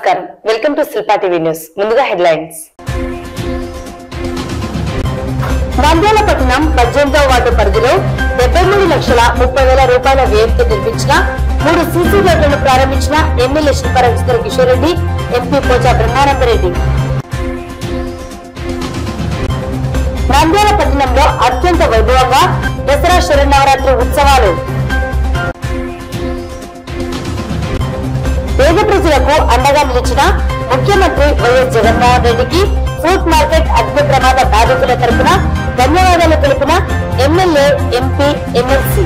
నమస్కారం welcome to Shilpa TV news ముందుగా headlines Nandyal పట్టణం పద్దెనిమిదవ వార్డు పరిధిలో డెబ్బై మూడు లక్షల ముప్పై వేల రూపాయల వ్యయంతో నిర్మించిన మూడు సీసీ రోడ్లను ప్రారంభించిన ఎమ్మెల్యే శిల్పారాజేంద్ర కిషోర్ రెడ్డి ఎంపీ పోచా బ్రహ్మానందరెడ్డి నంద్యాల పట్టణంలో అత్యంత వైభవంగా దసరా శరన్నవరాత్రి ఉత్సవాలు పేద ప్రజలకు అండగా నిలిచిన ముఖ్యమంత్రి వైఎస్ జగన్మోహన్ రెడ్డికి ఫుడ్ మార్కెట్ అగ్ని ప్రమాద బాధితుల తరపున ధన్యవాదాలు తెలిపిన MLA MP MLC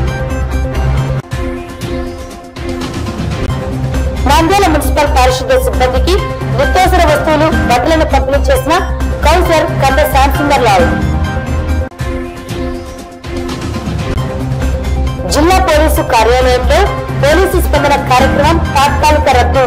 Nandyal municipal పారిశుద్ధ్య సిబ్బందికి నిత్యావసర వస్తువులు బట్టలను పంపిణీ చేసిన కౌన్సిలర్ కంద శ్యామ్సుందర్ లాల్ జిల్లా పోలీసు కార్యాలయంలో పోలీసు స్పందన కార్యక్రమం తాత్కాలిక రద్దు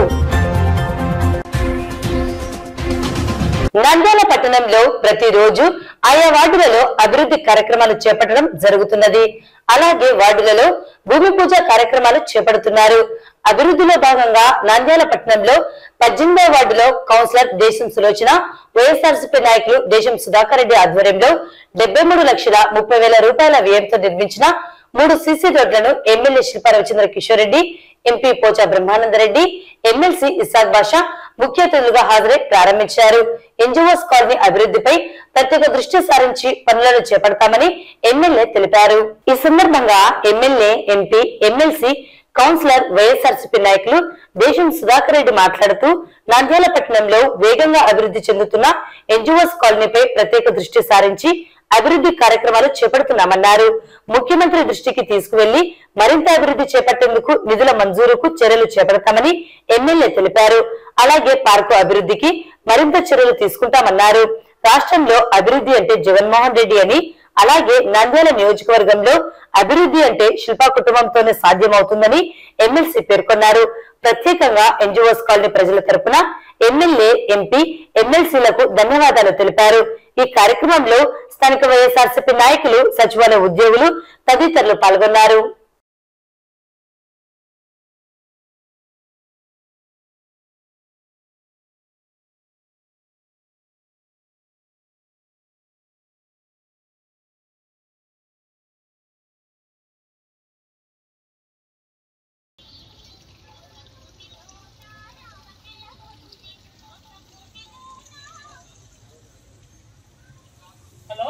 నంద్యాల పట్టణంలో ప్రతిరోజు ఆయా వార్డులలో అభివృద్ధి కార్యక్రమాలు చేపట్టడం జరుగుతున్నది అలాగే వార్డులలో భూమి పూజ కార్యక్రమాలు చేపడుతున్నారు అభివృద్ధిలో భాగంగా నంద్యాల పట్టణంలో పద్దెనిమిదవ వార్డులో కౌన్సిలర్ దేశం సులోచన వైఎస్ఆర్సీపీ నాయకులు దేశం సుధాకర్ రెడ్డి ఆధ్వర్యంలో డెబ్బై మూడు లక్షల ముప్పై వేల రూపాయల వ్యయంతో నిర్మించిన మూడు సీసీ రోడ్లను MLA Shilpa Ravichandra Kishore Reddy MP పోచా Brahmananda Reddy MLC Isaac బాషా ముఖ్య అతిథులుగా హాజరై ప్రారంభించారు ఎన్జిఓస్ కాలనీ అభివృద్ధిపై ప్రత్యేక దృష్టి సారించి పనులను చేపడతామని ఎమ్మెల్యే తెలిపారు ఈ సందర్భంగా MLA MP MLC councillor YSRCP నాయకులు దేశం సుధాకర్ రెడ్డి మాట్లాడుతూ నంద్యాల పట్టణంలో వేగంగా అభివృద్ధి చెందుతున్న ఎన్జిఓస్ కాలనీపై ప్రత్యేక దృష్టి సారించి అభివృద్ధి కార్యక్రమాలు చేపడుతున్నామన్నారు ముఖ్యమంత్రి దృష్టికి తీసుకువెళ్లి మరింత అభివృద్ధి చేపట్టేందుకు నిధుల మంజూరుకు చర్యలు చేపడతామని ఎమ్మెల్యే తెలిపారు అలాగే పార్కు అభివృద్ధికి మరింత చర్యలు తీసుకుంటామన్నారు రాష్ట్రంలో అభివృద్ధి అంటే జగన్మోహన్ రెడ్డి అని అలాగే నంద్యాల నియోజకవర్గంలో అభివృద్ధి అంటే శిల్పా కుటుంబంతోనే సాధ్యమవుతుందని ఎమ్మెల్సీ పేర్కొన్నారు ప్రత్యేకంగా ఎన్జిఓస్ కాలనీ ప్రజల తరపున ఎమ్మెల్యే ఎంపీ ఎమ్మెల్సీలకు ధన్యవాదాలు తెలిపారు ఈ కార్యక్రమంలో స్థానిక వైఎస్ఆర్సీపీ నాయకులు సచివాలయ ఉద్యోగులు తదితరులు పాల్గొన్నారు హలో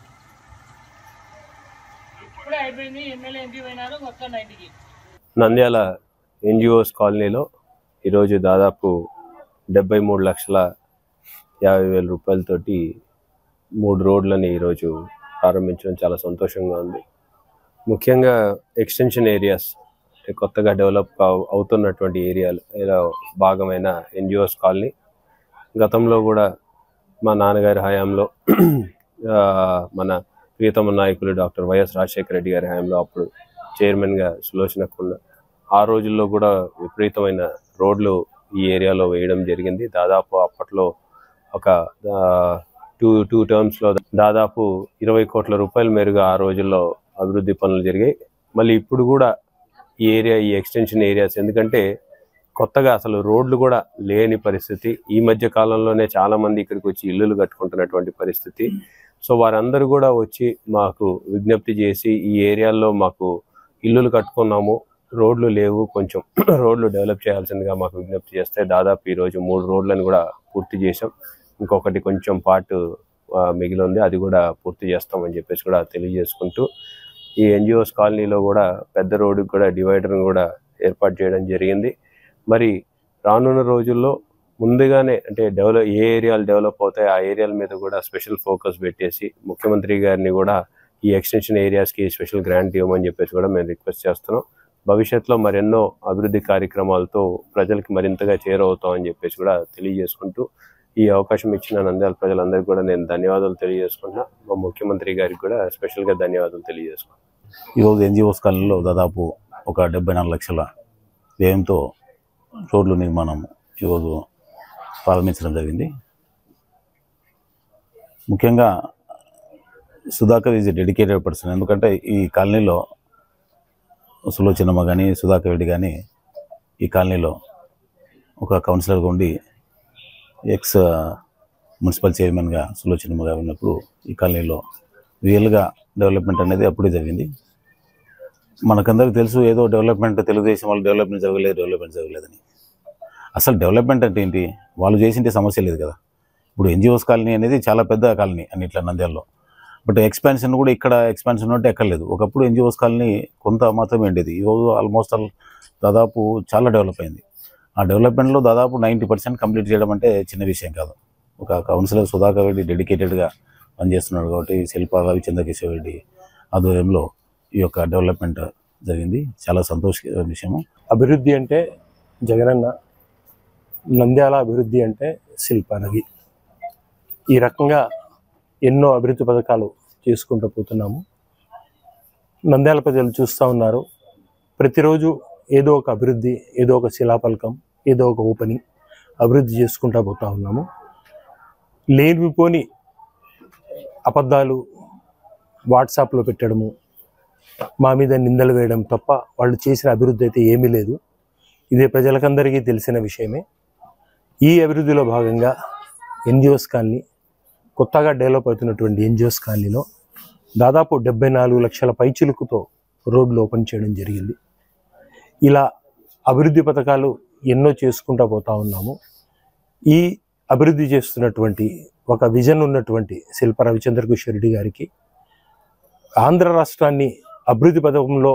ఇప్పుడే అయిపోయింది ఎమ్మెల్యే ఎంపీ పోయినారు మొత్తం ఇంటికి నంద్యాల ఎన్జిఓస్ కాలనీలో ఈరోజు దాదాపు డెబ్బై మూడు లక్షల యాభై వేల రూపాయలతోటి మూడు రోడ్లని ఈరోజు ప్రారంభించడం చాలా సంతోషంగా ఉంది ముఖ్యంగా ఎక్స్టెన్షన్ ఏరియాస్ అంటే కొత్తగా డెవలప్ అవు- అవుతున్నటువంటి ఏరియాలు ఇలా భాగమైన ఎన్జిఓస్ కాలనీ గతంలో కూడా మా నాన్నగారి హయాంలో ఆ, మన ప్రియతమ నాయకులు డాక్టర్ వైఎస్ రాజశేఖర రెడ్డి గారి హయాంలో అప్పుడు చైర్మన్గా సులోచనకుండా ఆ రోజుల్లో కూడా విపరీతమైన రోడ్లు ఈ ఏరియాలో వేయడం జరిగింది దాదాపు అప్పట్లో ఒక టూ టూ టర్మ్స్లో దాదాపు ఇరవై కోట్ల రూపాయల మేరుగా ఆ రోజుల్లో అభివృద్ధి పనులు జరిగాయి మళ్ళీ ఇప్పుడు కూడా ఈ ఏరియా ఈ ఎక్స్టెన్షన్ ఏరియాస్ ఎందుకంటే కొత్తగా అసలు రోడ్లు కూడా లేని పరిస్థితి ఈ మధ్య కాలంలోనే చాలా మంది ఇక్కడికి వచ్చి ఇల్లులు కట్టుకుంటున్నటువంటి పరిస్థితి సో వారందరూ కూడా వచ్చి మాకు విజ్ఞప్తి చేసి ఈ ఏరియాల్లో మాకు ఇల్లులు కట్టుకున్నాము రోడ్లు లేవు కొంచెం రోడ్లు డెవలప్ చేయాల్సిందిగా మాకు విజ్ఞప్తి చేస్తే దాదాపు ఈ రోజు మూడు రోడ్లను కూడా పూర్తి చేసాం ఇంకొకటి కొంచెం పార్ట్ మిగిలి ఉంది అది కూడా పూర్తి చేస్తామని చెప్పేసి కూడా తెలియజేసుకుంటూ ఈ ఎన్జిఓస్ కాలనీలో కూడా పెద్ద రోడ్డుకి కూడా డివైడర్ని కూడా ఏర్పాటు చేయడం జరిగింది మరి రానున్న రోజుల్లో ముందుగానే అంటే డెవలప్ ఏ ఏరియాలు డెవలప్ అవుతాయి ఆ ఏరియాల మీద కూడా స్పెషల్ ఫోకస్ పెట్టేసి ముఖ్యమంత్రి గారిని కూడా ఈ ఎక్స్టెన్షన్ ఏరియాస్కి స్పెషల్ గ్రాంట్ ఇవ్వమని చెప్పేసి కూడా మేము రిక్వెస్ట్ చేస్తున్నాం భవిష్యత్తులో మరెన్నో అభివృద్ధి కార్యక్రమాలతో ప్రజలకు మరింతగా చేరవుతామని చెప్పేసి కూడా తెలియజేసుకుంటూ ఈ అవకాశం ఇచ్చిన నంద్యాల ప్రజలందరికీ కూడా నేను ధన్యవాదాలు తెలియజేసుకుంటున్నా మా ముఖ్యమంత్రి గారికి కూడా స్పెషల్గా ధన్యవాదాలు తెలియజేసుకుంటున్నాను ఈరోజు ఎన్జిఓస్ కాలనీలో దాదాపు ఒక డెబ్బై నాలుగు లక్షల వ్యయంతో రోడ్లు నిర్మాణం ఈరోజు ప్రారంభించడం జరిగింది ముఖ్యంగా సుధాకర్ ఈజ్ డెడికేటెడ్ పర్సన్ ఎందుకంటే ఈ కాలనీలో సులోచనమ్మ కానీ సుధాకర్ రెడ్డి కానీ ఈ కాలనీలో ఒక కౌన్సిలర్గా ఉండి ఎక్స్ మున్సిపల్ చైర్మన్గా సులోచనమ్మ గారు ఉన్నప్పుడు ఈ కాలనీలో రియల్గా డెవలప్మెంట్ అనేది అప్పుడే జరిగింది మనకందరికి తెలుసు ఏదో డెవలప్మెంట్ తెలుగుదేశం వాళ్ళు డెవలప్మెంట్ జరగలేదు డెవలప్మెంట్ జరగలేదని అసలు డెవలప్మెంట్ అంటే ఏంటి వాళ్ళు చేసింటే సమస్య లేదు కదా ఇప్పుడు ఎన్జిఓస్ కాలనీ అనేది చాలా పెద్ద కాలనీ అన్నిట్లా నంద్యాలలో బట్ ఎక్స్పాన్షన్ కూడా ఇక్కడ ఎక్స్పాన్షన్ ఉంటే ఎక్కర్లేదు ఒకప్పుడు ఎన్జిఓస్ కాలనీ కొంత మాత్రమే ఉండేది ఈరోజు ఆల్మోస్ట్ ఆల్ దాదాపు చాలా డెవలప్ అయింది ఆ డెవలప్మెంట్లో దాదాపు నైంటీ పర్సెంట్ కంప్లీట్ చేయడం అంటే చిన్న విషయం కాదు ఒక కౌన్సిలర్ సుధాకర్ రెడ్డి డెడికేటెడ్గా పనిచేస్తున్నాడు కాబట్టి శిల్ప రవిచంద్ర కిషోర్ రెడ్డి ఆధ్వర్యంలో ఈ యొక్క డెవలప్మెంట్ జరిగింది చాలా సంతోషకర విషయము అభివృద్ధి అంటే జగనన్న నంద్యాల అభివృద్ధి అంటే శిల్పానది ఈ రకంగా ఎన్నో అభివృద్ధి పథకాలు చేసుకుంటూ పోతున్నాము నంద్యాల ప్రజలు చూస్తూ ఉన్నారు ప్రతిరోజు ఏదో ఒక అభివృద్ధి ఏదో ఒక శిలాఫలకం ఏదో ఒక ఓపెనింగ్ అభివృద్ధి చేసుకుంటూ పోతా ఉన్నాము లేనిపోని అబద్ధాలు వాట్సాప్లో పెట్టడము మా మీద నిందలు వేయడం తప్ప వాళ్ళు చేసిన అభివృద్ధి అయితే ఏమీ లేదు ఇదే ప్రజలకందరికీ తెలిసిన విషయమే ఈ అభివృద్ధిలో భాగంగా ఎన్జిఓస్ కాలనీ కొత్తగా డెవలప్ అవుతున్నటువంటి ఎన్జిఓస్ కాలనీలో దాదాపు డెబ్బై నాలుగు లక్షల పైచిలుకుతో రోడ్లు ఓపెన్ చేయడం జరిగింది ఇలా అభివృద్ధి పథకాలు ఎన్నో చేసుకుంటూ పోతా ఉన్నాము ఈ అభివృద్ధి చేస్తున్నటువంటి ఒక విజన్ ఉన్నటువంటి శిల్ప రవిచంద్ర కిషోర్ రెడ్డి గారికి ఆంధ్ర రాష్ట్రాన్ని అభివృద్ధి పథకంలో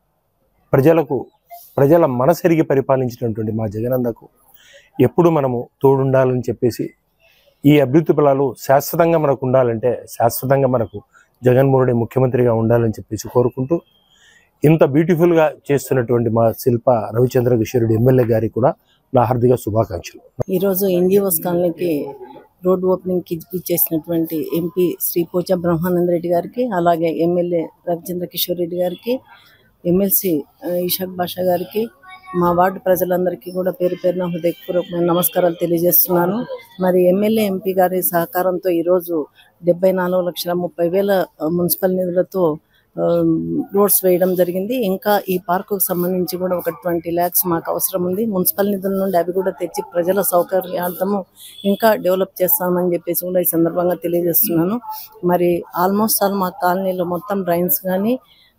ప్రజలకు ప్రజల మనసెరిగి పరిపాలించినటువంటి మా జగనన్నకు ఎప్పుడు మనము తోడుండాలని చెప్పేసి ఈ అభివృద్ధి ఫలాలు శాశ్వతంగా మనకు ఉండాలంటే శాశ్వతంగా మనకు జగన్మోహన్ రెడ్డి ముఖ్యమంత్రిగా ఉండాలని చెప్పేసి కోరుకుంటూ ఇంత బ్యూటిఫుల్గా చేస్తున్నటువంటి మా శిల్ప రవిచంద్ర కిషోరుడు ఎమ్మెల్యే గారికి కూడా నా హార్దిక శుభాకాంక్షలు ఈరోజు ఎన్జిఓస్ కాలనీకి రోడ్ ఓపెనింగ్కి ఇచ్చేసినటువంటి ఎంపీ శ్రీ పోచా బ్రహ్మానంద రెడ్డి గారికి అలాగే ఎమ్మెల్యే రవిచంద్ర కిషోర్ రెడ్డి గారికి ఎమ్మెల్సీ ఆ, ఇషాక్ బాషా గారికి మా వార్డు ప్రజలందరికీ కూడా పేరు పేరున హృదయపూర్వకమైన నమస్కారాలు తెలియజేస్తున్నాను మరి ఎమ్మెల్యే ఎంపీ గారి సహకారంతో ఈరోజు డెబ్బై నాలుగు లక్షల ముప్పై వేల ఆ, మున్సిపల్ నిధులతో ఆ, రోడ్స్ వేయడం జరిగింది ఇంకా ఈ పార్కుకు సంబంధించి కూడా ఒక ట్వంటీ ల్యాక్స్ మాకు అవసరం ఉంది మున్సిపల్ నిధుల నుండి అవి కూడా తెచ్చి ప్రజల సౌకర్యార్థము ఇంకా డెవలప్ చేస్తామని చెప్పేసి కూడా ఈ సందర్భంగా తెలియజేస్తున్నాను మరి ఆల్మోస్ట్ ఆల్ మా కాలనీలో మొత్తం డ్రైన్స్ కానీ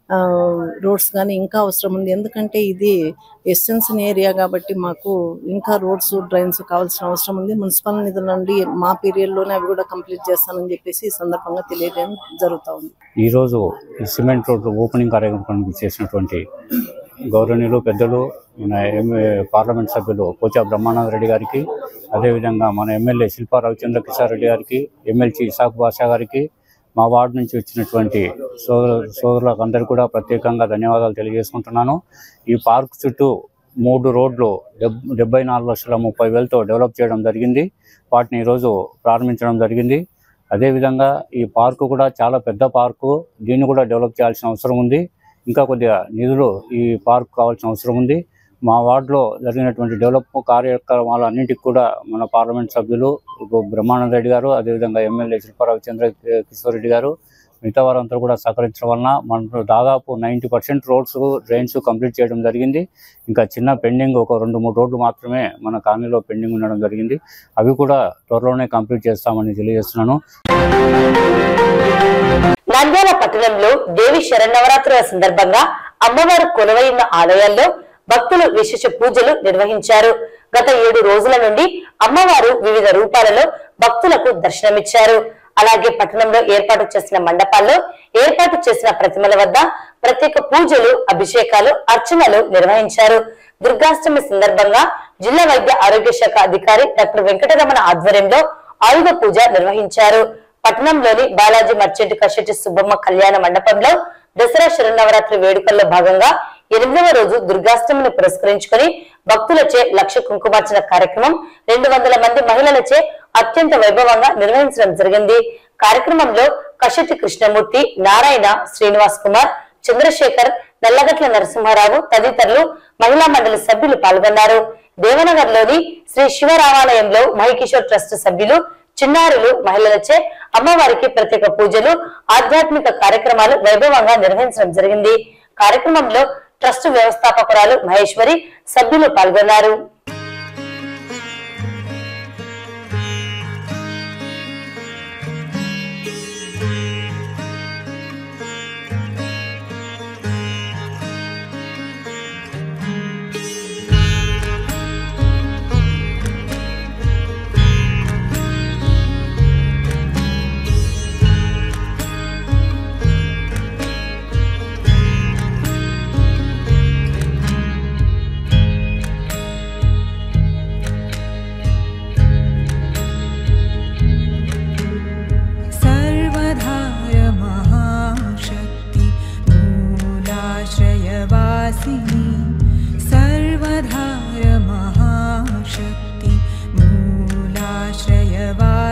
రోడ్స్ కానీ ఇంకా అవసరం ఉంది ఎందుకంటే ఇది ఎస్టెన్షన్ ఏరియా కాబట్టి మాకు ఇంకా రోడ్స్ డ్రైన్స్ కావాల్సిన అవసరం ఉంది మున్సిపల్ నిధుల నుండి మా పీరియడ్లోనే అవి కూడా కంప్లీట్ చేస్తానని చెప్పేసి ఈ సందర్భంగా తెలియజేయడం జరుగుతూ ఉంది ఈరోజు ఈ సిమెంట్ రోడ్ ఓపెనింగ్ కార్యక్రమానికి చేసినటువంటి గౌరవనీయులు పెద్దలు మన ఎమ్మె పార్లమెంట్ సభ్యులు పోచా బ్రహ్మానంద రెడ్డి గారికి అదేవిధంగా మన ఎమ్మెల్యే శిల్పా రవిచంద్ర కిషోర్ రెడ్డి గారికి ఎమ్మెల్సీ ఇసాక్ బాషా గారికి మా వార్డు నుంచి వచ్చినటువంటి సోదరు సోదరులకు అందరికీ కూడా ప్రత్యేకంగా ధన్యవాదాలు తెలియజేసుకుంటున్నాను ఈ పార్క్ చుట్టూ మూడు రోడ్లు డెబ్ డెబ్బై నాలుగు లక్షల ముప్పై వేలతో డెవలప్ చేయడం జరిగింది వాటిని ఈరోజు ప్రారంభించడం జరిగింది అదేవిధంగా ఈ పార్కు కూడా చాలా పెద్ద పార్కు దీన్ని కూడా డెవలప్ చేయాల్సిన అవసరం ఉంది ఇంకా కొద్దిగా నిధులు ఈ పార్క్ కావాల్సిన అవసరం ఉంది మా వార్డులో జరిగినటువంటి డెవలప్ కార్యక్రమాలు అన్నింటికి కూడా మన పార్లమెంట్ సభ్యులు బ్రహ్మానంద రెడ్డి గారు అదేవిధంగా ఎమ్మెల్యే శిల్పారావు చంద్ర కిషోర్ రెడ్డి గారు మిగతా వారంతా కూడా సహకరించడం వలన మన దాదాపు ninety percent roads drains complete చేయడం జరిగింది ఇంకా చిన్న పెండింగ్ ఒక రెండు మూడు రోడ్లు మాత్రమే మన కాలనీలో పెండింగ్ ఉండడం జరిగింది అవి కూడా త్వరలోనే కంప్లీట్ చేస్తామని తెలియజేస్తున్నాను నంద్యాల పట్టణంలో దేవి శరన్నవరాత్రుల సందర్భంగా అమ్మవారు కొలువై ఉన్న ఆలయాల్లో భక్తులు విశేష పూజలు నిర్వహించారు గత ఏడు రోజుల నుండి అమ్మవారు వివిధ రూపాలలో భక్తులకు దర్శనమిచ్చారు అలాగే పట్టణంలో ఏర్పాటు చేసిన మండపాల్లో ఏర్పాటు చేసిన ప్రతిమల వద్ద ప్రత్యేక పూజలు అభిషేకాలు అర్చనలు నిర్వహించారు దుర్గాష్టమి సందర్భంగా జిల్లా వైద్య ఆరోగ్య శాఖ అధికారి డాక్టర్ వెంకటరమణ ఆధ్వర్యంలో ఆయుధ పూజ నిర్వహించారు పట్టణంలోని బాలాజీ మర్చెంట్ కషెట్టి సుబ్బమ్మ కళ్యాణ మండపంలో దసరా శరన్నవరాత్రి వేడుకల్లో భాగంగా ఎనిమిదవ రోజు దుర్గాష్టమిని పురస్కరించుకొని భక్తులచే లక్ష కుంకుమార్చన కార్యక్రమం రెండు వందల మంది మహిళలచే అత్యంత వైభవంగా నిర్వహించడం జరిగింది కార్యక్రమంలో కషెట్టి కృష్ణమూర్తి నారాయణ శ్రీనివాస్ కుమార్ చంద్రశేఖర్ నల్లగట్ల నరసింహారావు తదితరులు మహిళా మండలి సభ్యులు పాల్గొన్నారు దేవనగర్ లోని శ్రీ శివరామాలయంలో మహికిషోర్ ట్రస్ట్ సభ్యులు చిన్నారులు మహిళలచే అమ్మవారికి ప్రత్యేక పూజలు ఆధ్యాత్మిక కార్యక్రమాలు వైభవంగా నిర్వహించడం జరిగింది కార్యక్రమంలో ట్రస్ట్ వ్యవస్థాపకురాలు మహేశ్వరి సభ్యులు పాల్గొన్నారు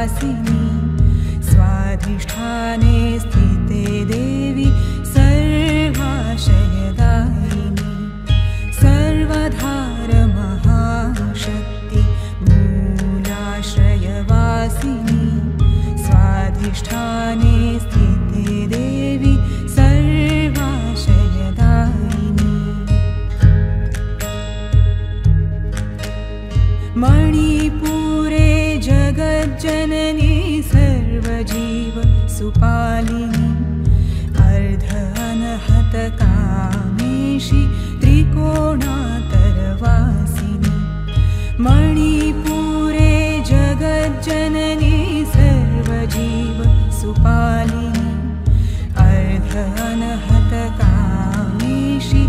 सर्वजीवसुपालिनी स्वाधिष्ठाने स्थिते देवी सर्वाशयदायिनी सर्वधारमहाशक्ति मूलाश्रयवासिनी स्वाधिष्ठाने स्थिते देवी सर्वाशयदायिनी मणिपुरे जगज्जननी सर्वजीव सुपालिनी अर्ध अनहतकामेशि त्रिकोणातरवासिनी मणिपुरे जगज्जननी सर्वजीव सुपालिनी अर्ध अनहतकामेशि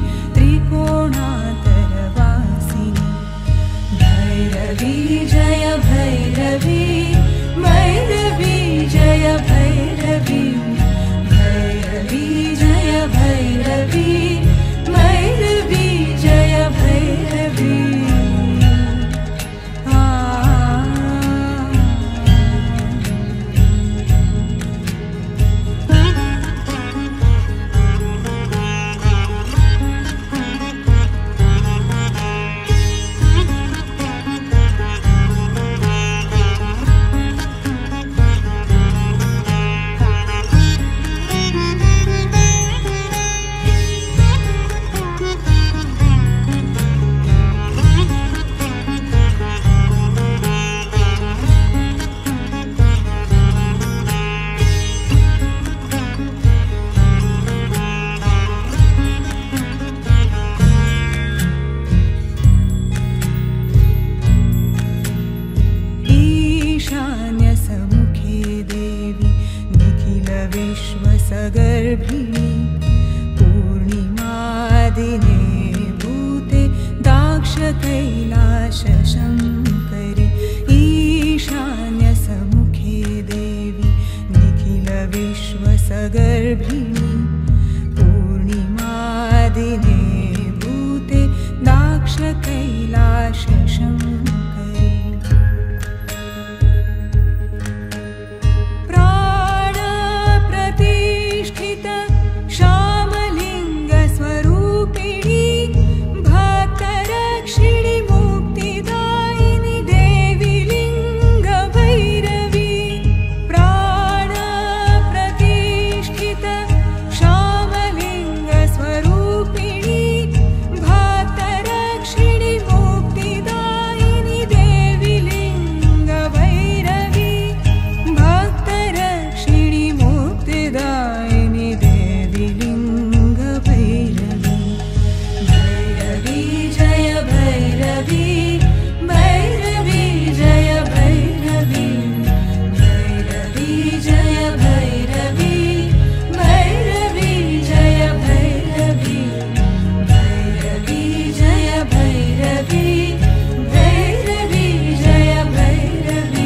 त्रिकोणातरवासिनी भैरवी जय भैरवी भैरवी जय भैरवी भैरवी जय भैरवी भैरवी जय भैरवी आ ईशान्यसमुखे देवी निखिलविश्वसगर्भिणी पूर्णिमादिने भूते दाक्षकैलाशशङ्करि ईशान्यसमुखे देवी निखिलविश्वसगर्भिणी पूर्णिमादिने भूते दाक्षकैलाशशङ्करि प्राणप्रतिष्ठित श्यामलिङ्गस्वरूपिणी भक्तरक्षिणि मुक्तिदायिनि देवी लिङ्गभैरवी प्राणप्रतिष्ठित श्यामलिङ्गस्वरूपिणी भक्तरक्षिणि मुक्तिदायिनि देवी लिङ्गभैरवी भक्तरक्षिणि मुक्तिदायिनि देवी लिङ्गभैरवी भैरवी जय भैरवी भैरवी जय भैरवी भैरवी जय भैरवी भैरवी जय भैरवी भैरवी जय भैरवी भैरवी जय भैरवी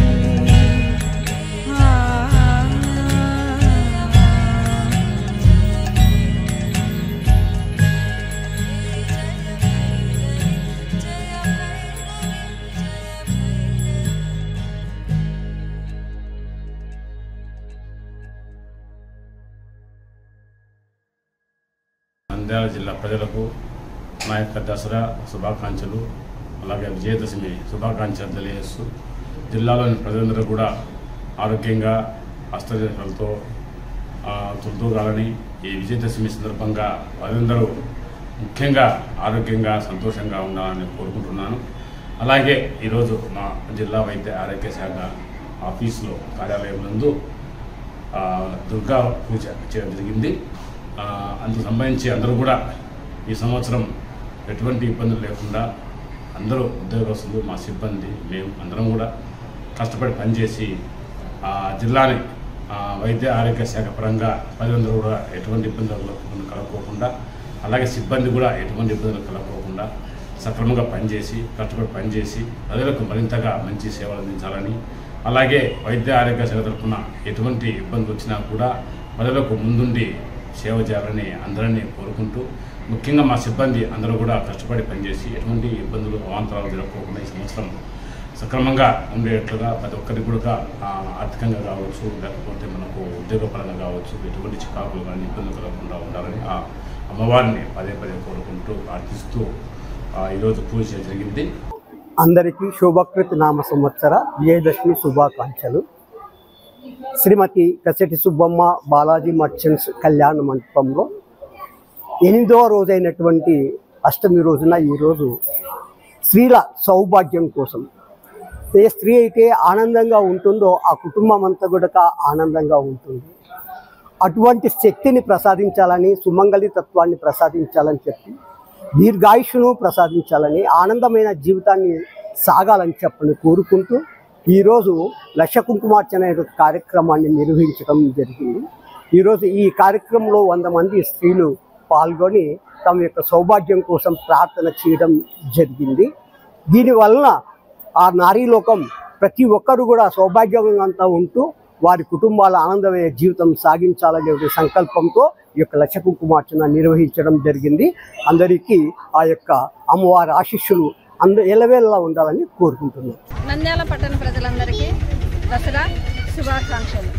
నంద్యాల జిల్లా ప్రజలకు నా యొక్క దసరా శుభాకాంక్షలు అలాగే విజయదశమి శుభాకాంక్షలు తెలియజేస్తూ జిల్లాలోని ప్రజలందరూ కూడా ఆరోగ్యంగా అష్టదేశాలతో తుల్తూగాలని ఈ విజయదశమి సందర్భంగా ప్రజలందరూ ముఖ్యంగా ఆరోగ్యంగా సంతోషంగా ఉండాలని కోరుకుంటున్నాను అలాగే ఈరోజు మా జిల్లా వైద్య ఆరోగ్య శాఖ ఆఫీసులో కార్యాలయం నందు ఆ, దుర్గా పూజ చేయడం జరిగింది ఆ, అందుకు సంబంధించి అందరూ కూడా ఈ సంవత్సరం ఎటువంటి ఇబ్బందులు లేకుండా అందరూ ఉద్యోగస్తులు మా సిబ్బంది మేము అందరం కూడా కష్టపడి పనిచేసి ఆ జిల్లాని ఆ, వైద్య ఆరోగ్య శాఖ పరంగా ప్రజలందరూ కూడా ఎటువంటి ఇబ్బందులు కలగకోకుండా అలాగే సిబ్బంది కూడా ఎటువంటి ఇబ్బందులు కలగకోకుండా సక్రమంగా పనిచేసి కష్టపడి పనిచేసి ప్రజలకు మరింతగా మంచి సేవలు అందించాలని అలాగే వైద్య ఆరోగ్య శాఖ తరఫున ఎటువంటి ఇబ్బంది వచ్చినా కూడా ప్రజలకు ముందుండి సేవ చేయాలని అందరినీ కోరుకుంటూ ముఖ్యంగా మా సిబ్బంది అందరూ కూడా కష్టపడి పనిచేసి ఎటువంటి ఇబ్బందులు అవాంతరాలు జరగకోకుండా ఈ సంవత్సరం సక్రమంగా ఉండేటట్లుగా ప్రతి ఒక్కరికి కూడా ఆ, ఆర్థికంగా కావచ్చు లేకపోతే మనకు ఉద్యోగపరంగా కావచ్చు ఎటువంటి చికాకులు కానీ ఇబ్బందులు కలగకుండా ఉండాలని ఆ అమ్మవారిని పదే పదే కోరుకుంటూ ప్రార్థిస్తూ ఆ, ఈరోజు పూజ చేయడం జరిగింది అందరికీ శుభకృతి నామ సంవత్సర విజయదశమి శుభాకాంక్షలు శ్రీమతి కసెటి సుబ్బమ్మ బాలాజీ మర్చెంట్స్ కళ్యాణ మంటపంలో ఎనిమిదవ రోజైనటువంటి అష్టమి రోజున ఈరోజు స్త్రీల సౌభాగ్యం కోసం ఏ స్త్రీ అయితే ఆనందంగా ఉంటుందో ఆ కుటుంబం అంతా కూడా ఆనందంగా ఉంటుంది అటువంటి శక్తిని ప్రసాదించాలని సుమంగళి తత్వాన్ని ప్రసాదించాలని చెప్పి దీర్ఘాయుషును ప్రసాదించాలని ఆనందమైన జీవితాన్ని సాగాలని చెప్పని కోరుకుంటూ ఈరోజు లక్ష కుంకుమార్చన అనే ఒక కార్యక్రమాన్ని నిర్వహించడం జరిగింది ఈరోజు ఈ కార్యక్రమంలో వంద మంది స్త్రీలు పాల్గొని తమ యొక్క సౌభాగ్యం కోసం ప్రార్థన చేయడం జరిగింది దీనివలన ఆ నారీలోకం ప్రతి ఒక్కరు కూడా సౌభాగ్యవంతంగా ఉంటూ వారి కుటుంబాల ఆనందమైన జీవితం సాగించాలనే ఒక సంకల్పంతో ఈ యొక్క లక్ష కుంకుమార్చన నిర్వహించడం జరిగింది అందరికీ ఆ యొక్క అమ్మవారి ఆశీస్సులు అంద ఎలవేళలా ఉండాలని కోరుకుంటున్నాను నంద్యాల పట్టణ ప్రజలందరికీ దసరా శుభాకాంక్షలు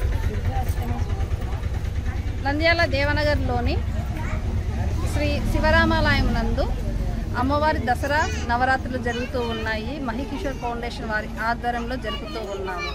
నంద్యాల దేవనగర్లోని శ్రీ శివరామాలయం నందు అమ్మవారి దసరా నవరాత్రులు జరుగుతూ ఉన్నాయి మహికిషోర్ ఫౌండేషన్ వారి ఆధ్వర్యంలో జరుపుతూ ఉన్నాము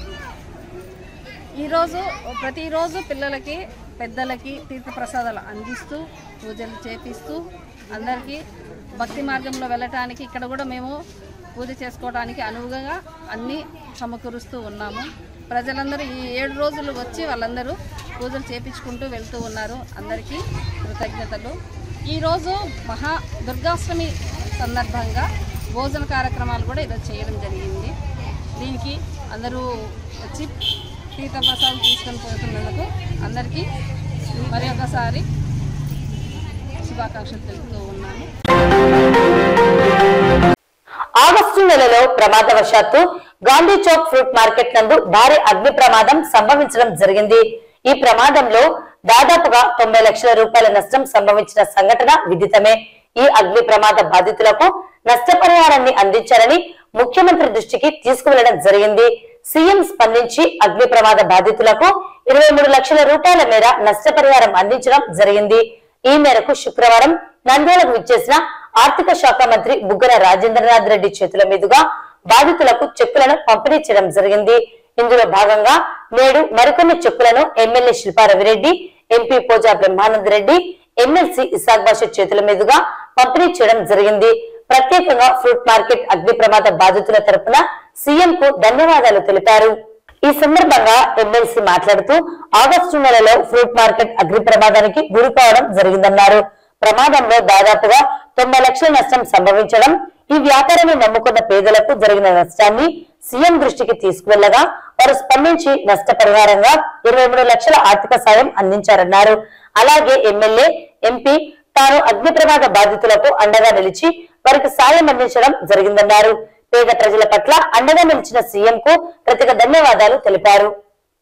ఈరోజు ప్రతిరోజు పిల్లలకి పెద్దలకి తీర్థప్రసాదాలు అందిస్తూ పూజలు చేపిస్తూ అందరికీ భక్తి మార్గంలో వెళ్ళటానికి ఇక్కడ కూడా మేము పూజ చేసుకోవడానికి అనువుగా అన్నీ సమకూరుస్తూ ఉన్నాము ప్రజలందరూ ఈ ఏడు రోజులు వచ్చి వాళ్ళందరూ పూజలు చేపించుకుంటూ వెళ్తూ ఉన్నారు అందరికీ కృతజ్ఞతలు ఈరోజు మహా దుర్గాష్టమి సందర్భంగా భోజన కార్యక్రమాలు కూడా ఈరోజు చేయడం జరిగింది దీనికి అందరూ వచ్చి తీర్థప్రసాదం తీసుకొని పోతున్నందుకు అందరికీ మరి ఒకసారి శుభాకాంక్షలు తెలుపుతూ ఉన్నాను ఆగస్టు నెలలో ప్రమాదవశాత్తు గాంధీ చౌక్ ఫ్రూట్ మార్కెట్ నందు భారీ అగ్ని ప్రమాదం సంభవించడం జరిగింది ఈ ప్రమాదంలో దాదాపుగా తొంభై లక్షల రూపాయల నష్టం సంభవించిన సంఘటన విదితమే ఈ అగ్ని ప్రమాద బాధితులకు నష్టపరిహారాన్ని అందించాలని ముఖ్యమంత్రి దృష్టికి తీసుకువెళ్లడం జరిగింది సీఎం స్పందించి అగ్ని ప్రమాద బాధితులకు ఇరవై మూడు లక్షల రూపాయల మేర నష్టపరిహారం అందించడం జరిగింది ఈ మేరకు శుక్రవారం నంద్యాలకు విచ్చేసిన ఆర్థిక శాఖ మంత్రి బుగ్గన రాజేంద్రనాథ్ రెడ్డి చేతుల మీదుగా బాధితులకు చెక్కులను పంపిణీ చేయడం జరిగింది ఇందులో భాగంగా నేడు మరికొన్ని చెక్కులను MLA శిల్పారవిరెడ్డి MP పోజా Brahmanand Reddy MLC Isaac బాషా చేతుల మీదుగా పంపిణీ చేయడం జరిగింది ప్రత్యేకంగా ఫ్రూట్ మార్కెట్ అగ్ని ప్రమాద బాధితుల తరపున సీఎం కు ధన్యవాదాలు తెలిపారు ఈ సందర్భంగా ఎమ్మెల్సీ మాట్లాడుతూ ఆగస్టు నెలలో ఫ్రూట్ మార్కెట్ అగ్ని ప్రమాదానికి గురి కావడం జరిగిందన్నారు ప్రమాదంలో దాదాపుగా తొంభై లక్షల నష్టం సంభవించడం ఈ వ్యాపారాన్ని నమ్ముకున్న పేదలకు జరిగిన నష్టాన్ని సీఎం దృష్టికి తీసుకువెళ్లగా వారు స్పందించి నష్టపరిహారంగా ఇరవై మూడు లక్షల ఆర్థిక సాయం అందించారన్నారు అలాగే ఎమ్మెల్యే ఎంపీ తాను అగ్ని ప్రమాద బాధితులకు అండగా నిలిచి వారికి సాయం అందించడం జరిగిందన్నారు పేద ప్రజల పట్ల అండగా నిలిచిన సీఎం కు ప్రత్యేక ధన్యవాదాలు తెలిపారు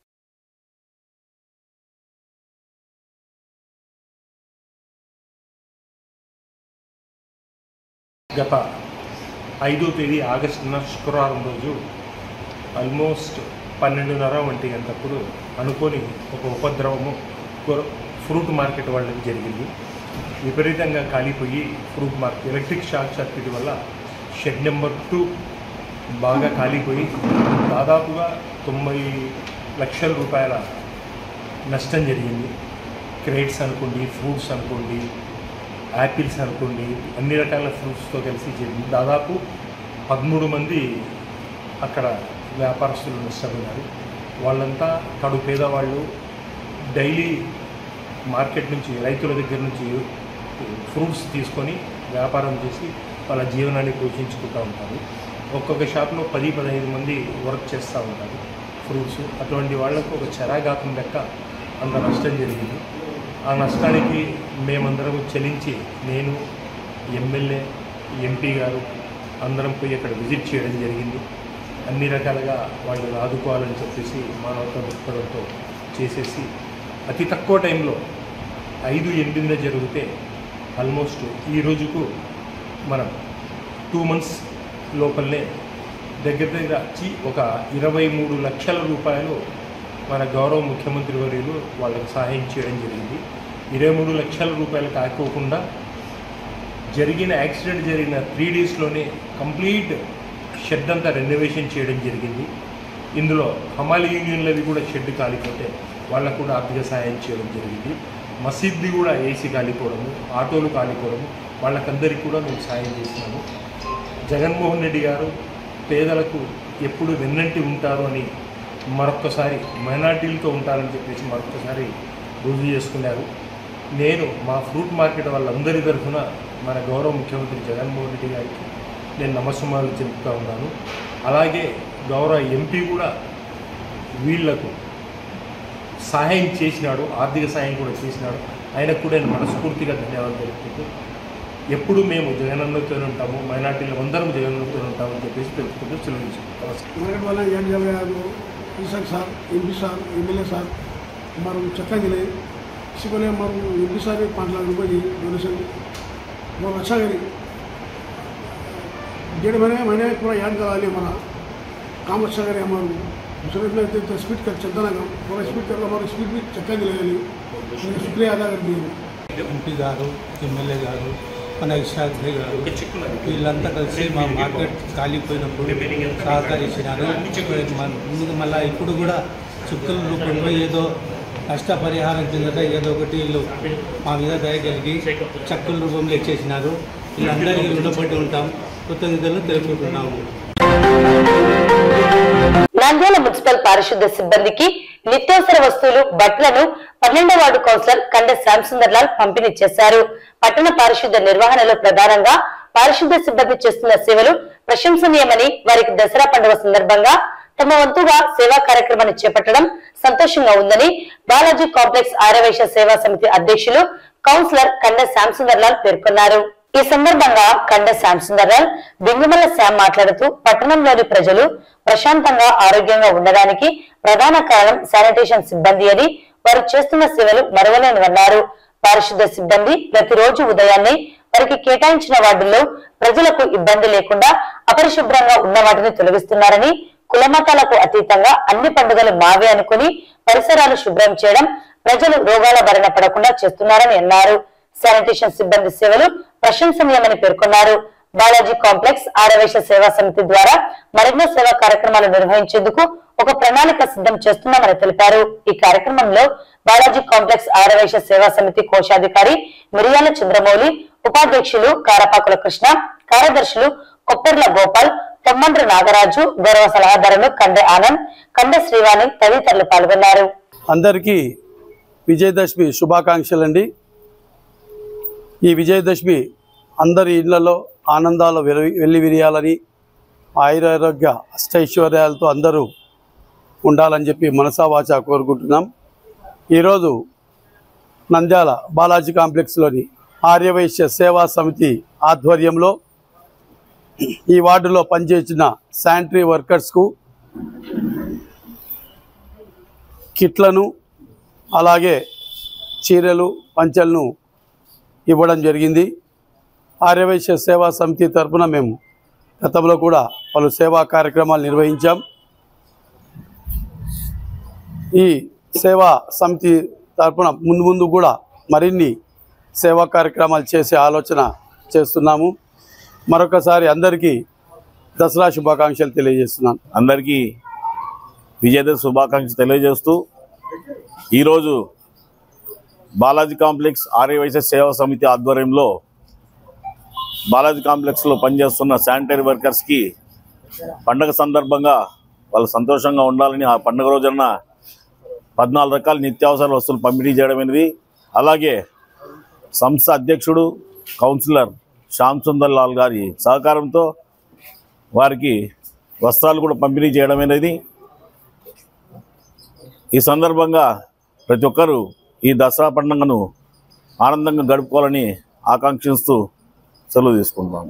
గత ఐదో తేదీ ఆగస్టున శుక్రవారం రోజు ఆల్మోస్ట్ పన్నెండున్నర ఒంటి గంటప్పుడు అనుకోని ఒక ఉపద్రవము కొర- ఫ్రూట్ మార్కెట్ వాళ్ళకి జరిగింది విపరీతంగా కాలిపోయి fruit market electric short circuit వల్ల షెడ్ నెంబర్ టూ బాగా కాలిపోయి దాదాపుగా తొంభై లక్షల రూపాయల నష్టం జరిగింది క్రేట్స్ అనుకోండి ఫ్రూట్స్ అనుకోండి యాపిల్స్ అనుకోండి అన్ని రకాల ఫ్రూట్స్తో కలిసి జరిగింది దాదాపు పదమూడు మంది అక్కడ వ్యాపారస్తులు నష్టపోయినారు వాళ్ళంతా కడు పేదవాళ్ళు డైలీ మార్కెట్ నుంచి రైతుల దగ్గర నుంచి ఫ్రూట్స్ తీసుకొని వ్యాపారం చేసి వాళ్ళ జీవనాన్ని పోషించుకుంటూ ఉంటారు ఒక్కొక్క షాప్లో పది పదహైదు మంది వర్క్ చేస్తూ ఉంటారు ఫ్రూట్స్ అటువంటి వాళ్ళకు ఒక చెరాఘాతం లెక్క అంత నష్టం జరిగింది ఆ నష్టానికి మేమందరం చెల్లించి నేను ఎమ్మెల్యే ఎంపీ గారు అందరం పోయి అక్కడ విజిట్ చేయడం జరిగింది అన్ని రకాలుగా వాళ్ళు ఆదుకోవాలని చెప్పేసి మానవత దృక్పథంతో చేసేసి అతి తక్కువ టైంలో ఐదు ఎనిమిదిన జరిగితే ఆల్మోస్ట్ ఈ రోజుకు మనం టూ మంత్స్ లోపలనే దగ్గర దగ్గర చి ఒక ఇరవై మూడు లక్షల రూపాయలు మన గౌరవ ముఖ్యమంత్రి వర్యులు వాళ్ళకి సహాయం చేయడం జరిగింది ఇరవై మూడు లక్షల రూపాయలు కాకోకుండా జరిగిన యాక్సిడెంట్ జరిగిన త్రీ డేస్లోనే కంప్లీట్ షెడ్ అంతా రెనోవేషన్ చేయడం జరిగింది ఇందులో హమాలి యూనియన్లవి కూడా షెడ్ కాలిపోతే వాళ్ళకు కూడా ఆర్థిక సహాయం చేయడం జరిగింది మసీద్ది కూడా ఏసీ కాలిపోవడము ఆటోలు కాలిపోవడము వాళ్ళకందరికీ కూడా మేము సాయం చేసినాము జగన్మోహన్ రెడ్డి గారు పేదలకు ఎప్పుడు వెన్నంటి ఉంటారు అని మరొక్కసారి మైనార్టీలతో ఉంటారని చెప్పేసి మరొక్కసారి రుజువు చేసుకున్నారు నేను మా ఫ్రూట్ మార్కెట్ వాళ్ళందరి తరఫున మన గౌరవ ముఖ్యమంత్రి జగన్మోహన్ రెడ్డి గారికి నేను నమస్సమాలు చెప్తా ఉన్నాను అలాగే గౌరవ ఎంపీ కూడా వీళ్లకు సహాయం చేసినాడు ఆర్థిక సహాయం కూడా చేసినాడు ఆయనకు కూడా నేను మనస్ఫూర్తిగా ధన్యవాదాలు తెలుపుకుంటూ ఎప్పుడు మేము జగనన్నతో ఉంటాము మైనార్టీలు అందరం జగనన్నతో ఉంటామని చెప్పేసి తెలుపుకుంటూ చెల్లించుకుంటాం నమస్కారం मार्केट वाला याद जब गया कृषक साहब एम पी साहब एम एल ए साहब हमारे को चक्का दिले इसी को लिए हमारे को एम पी साहब ने पाँच लाख रुपये दी डोनेशन बहुत अच्छा करी डेढ़ महीने महीने में पूरा याद करा लिया हमारा काम अच्छा करे हमारे को दूसरे में तो स्पीड कर चलता ना काम पूरा स्पीड कर लो हमारा स्पीड भी चक्का दिले शुक्रिया अदा कर दिए ఎంపీ గారు ఎమ్మెల్యే గారు మన ఇషాద్రి గారు వీళ్ళంతా కలిసి మా మార్కెట్ కాలిపోయినప్పుడు సహకరించినారు మన- ముందు మళ్ళీ ఇప్పుడు కూడా చుక్కల రూపంలో ఏదో నష్టపరిహారం కిందట ఏదో ఒకటి వీళ్ళు మా మీద దయగలిగి చక్కుల రూపంలో ఇచ్చేసినారు వీళ్ళందరికీ రుణపడి ఉంటాం కృతజ్ఞతలు తెలుపుకుంటున్నాము నంద్యాల మున్సిపల్ పారిశుద్ధ సిబ్బందికి నిత్యావసర వస్తువులు బట్టలను పన్నెండవ వార్డు కౌన్సిలర్ కండ శ్యామసుందర్ లాల్ పంపిణీ చేశారు పట్టణ పారిశుద్ధ నిర్వహణలో ప్రధానంగా పారిశుద్ధ సిబ్బంది చేస్తున్న సేవలు ప్రశంసనీయమని వారికి దసరా పండుగ సందర్భంగా తమ వంతుగా సేవా కార్యక్రమాన్ని చేపట్టడం సంతోషంగా ఉందని బాలాజీ కాంప్లెక్స్ ఆర్యవైశ్య సేవా సమితి అధ్యక్షులు కౌన్సిలర్ కండ శ్యామసుందర్ లాల్ పేర్కొన్నారు ఈ సందర్భంగా కండ శ్యామసుందర్ లాల్ బింగుమల్ల శ్యామ్ మాట్లాడుతూ పట్టణంలోని ప్రజలు ప్రశాంతంగా ఆరోగ్యంగా ఉండడానికి ప్రధాన కారణం శానిటేషన్ సిబ్బంది అని వారు చేస్తున్న సేవలు మరవలేనివన్నారు పారిశుద్ధ సిబ్బంది ప్రతిరోజు ఉదయాన్నే వారికి కేటాయించిన వార్డుల్లో ప్రజలకు ఇబ్బంది లేకుండా అపరిశుభ్రంగా ఉన్న వాటిని తొలగిస్తున్నారని కులమతాలకు అతీతంగా అన్ని పండుగలు మావే అనుకుని పరిసరాలు శుభ్రం చేయడం ప్రజలు రోగాల బారిన పడకుండా చేస్తున్నారని అన్నారు శానిటేషన్ సిబ్బంది సేవలు ప్రశంసనీయమని పేర్కొన్నారు బాలాజీ కాంప్లెక్స్ ఆరవేశ సేవా సమితి ద్వారా మరెన్నో సేవా కార్యక్రమాలు నిర్వహించేందుకు ఒక ప్రణాళిక సిద్ధం చేస్తున్నామని తెలిపారు ఈ కార్యక్రమంలో బాలాజీ కాంప్లెక్స్ ఆరవేశ సేవా సమితి కోశాధికారి మిరియాల చంద్రమౌళి ఉపాధ్యక్షులు కారపాకుల కృష్ణ కార్యదర్శులు కొప్పెర్ల గోపాల్ తొమ్మండ్రి నాగరాజు గౌరవ సలహాదారులు కండె ఆనంద్ కండె శ్రీవాణి తదితరులు పాల్గొన్నారు అందరికీ విజయదశమి శుభాకాంక్షలండి ఈ విజయదశమి అందరి ఇళ్లలో ఆనందాలు వెలి వెళ్ళి విరియాలని ఆయురారోగ్య అష్టైశ్వర్యాలతో అందరూ ఉండాలని చెప్పి మనసా వాచా కోరుకుంటున్నాం ఈరోజు నంద్యాల బాలాజీ కాంప్లెక్స్లోని ఆర్యవైశ్య సేవా సమితి ఆధ్వర్యంలో ఈ వార్డులో పనిచేసిన శానిటరీ వర్కర్స్కు కిట్లను అలాగే చీరలు పంచలను ఇవ్వడం జరిగింది ఆర్యవైశ్య సేవా సమితి తరపున మేము గతంలో కూడా పలు సేవా కార్యక్రమాలు నిర్వహించాం ఈ సేవా సమితి తరపున ముందు ముందు కూడా మరిన్ని సేవా కార్యక్రమాలు చేసే ఆలోచన చేస్తున్నాము మరొకసారి అందరికీ దసరా శుభాకాంక్షలు తెలియజేస్తున్నాను అందరికీ విజయదశమి శుభాకాంక్షలు తెలియజేస్తూ ఈరోజు బాలాజీ కాంప్లెక్స్ ఆర్యవైశ్య సేవా సమితి ఆధ్వర్యంలో బాలాజీ కాంప్లెక్స్లో పనిచేస్తున్న శానిటరీ వర్కర్స్కి పండగ సందర్భంగా వాళ్ళు సంతోషంగా ఉండాలని ఆ పండుగ రోజున పద్నాలుగు రకాల నిత్యావసర వస్తువులు పంపిణీ చేయడం అనేది అలాగే సంస్థ అధ్యక్షుడు కౌన్సిలర్ శ్యామ్ సుందర్ లాల్ గారి సహకారంతో వారికి వస్త్రాలు కూడా పంపిణీ చేయడం అనేది ఈ సందర్భంగా ప్రతి ఒక్కరూ ఈ దసరా పండుగను ఆనందంగా గడుపుకోవాలని ఆకాంక్షిస్తూ సెలవు తీసుకుంటాము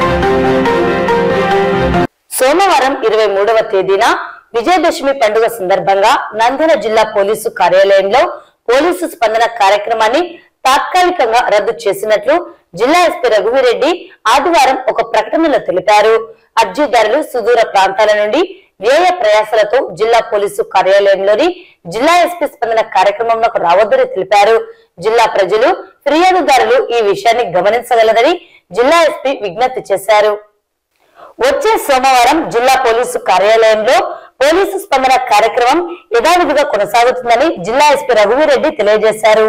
సోమవారం ఇరవై మూడవ తేదీన విజయదశమి పండుగ సందర్భంగా నంద్యాల జిల్లా పోలీసు కార్యాలయంలో పోలీసు స్పందన కార్యక్రమాన్ని తాత్కాలికంగా రద్దు చేసినట్లు జిల్లా ఎస్పీ రఘువీరెడ్డి ఆదివారం ఒక ప్రకటనలో తెలిపారు అర్జీదారులు సుదూర ప్రాంతాల నుండి వ్యయ ప్రయాసాలతో జిల్లా పోలీసు కార్యాలయంలోని జిల్లా ఎస్పీ స్పందన కార్యక్రమంలోకి రావద్దని తెలిపారు జిల్లా ప్రజలు ఫిర్యాదుదారులు ఈ విషయాన్ని గమనించగలదని జిల్లా ఎస్పీ విజ్ఞప్తి చేశారు వచ్చే సోమవారం జిల్లా పోలీసు కార్యాలయంలో పోలీసు స్పందన కార్యక్రమం యథావిధిగా కొనసాగుతుందని జిల్లా ఎస్పీ రఘువీరెడ్డి తెలియజేశారు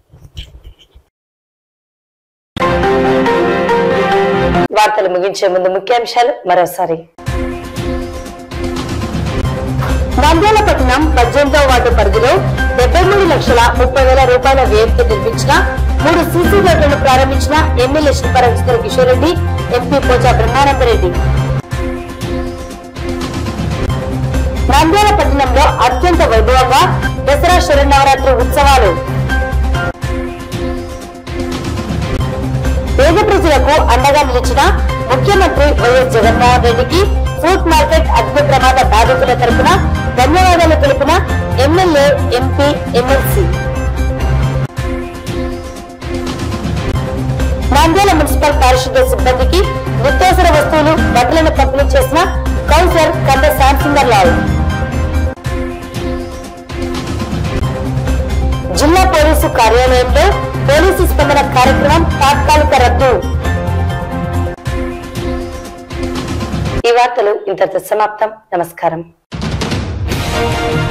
వార్తలు ముగించే ముందు ముఖ్యాంశాలు మరోసారి నంద్యాల పట్టణం పద్దెనిమిదవ వార్డు పరిధిలో డెబ్బై మూడు లక్షల ముప్పై వేల రూపాయల వ్యయంతో నిర్మించిన మూడు సీసీ రోడ్లను ప్రారంభించిన ఎమ్మెల్యే శిల్పారాజేంద్ర కిషోర్ రెడ్డి ఎంపీ పోచా బ్రహ్మానందరెడ్డి నంద్యాల పట్టణంలో అత్యంత వైభవంగా దసరా శరన్నవరాత్రి ఉత్సవాలు పేద ప్రజలకు అండగా నిలిచిన ముఖ్యమంత్రి వైఎస్ జగన్మోహన్ రెడ్డికి ఫుడ్ మార్కెట్ అగ్ని ప్రమాద బాధితుల తరపున ధన్యవాదాలు తెలిపిన MLA MP MLC Nandyal municipal పారిశుద్ధ్య సిబ్బందికి నిత్యావసర వస్తువులు బట్టలను పంపిణీ చేసిన కౌన్సిలర్ కంద శ్యామ్సుందర్ లాల్ జిల్లా పోలీసు కార్యాలయంలో పోలీసు స్పందన కార్యక్రమం తాత్కాలిక రద్దు ఈ వార్తలు ఇంతటితో సమాప్తం నమస్కారం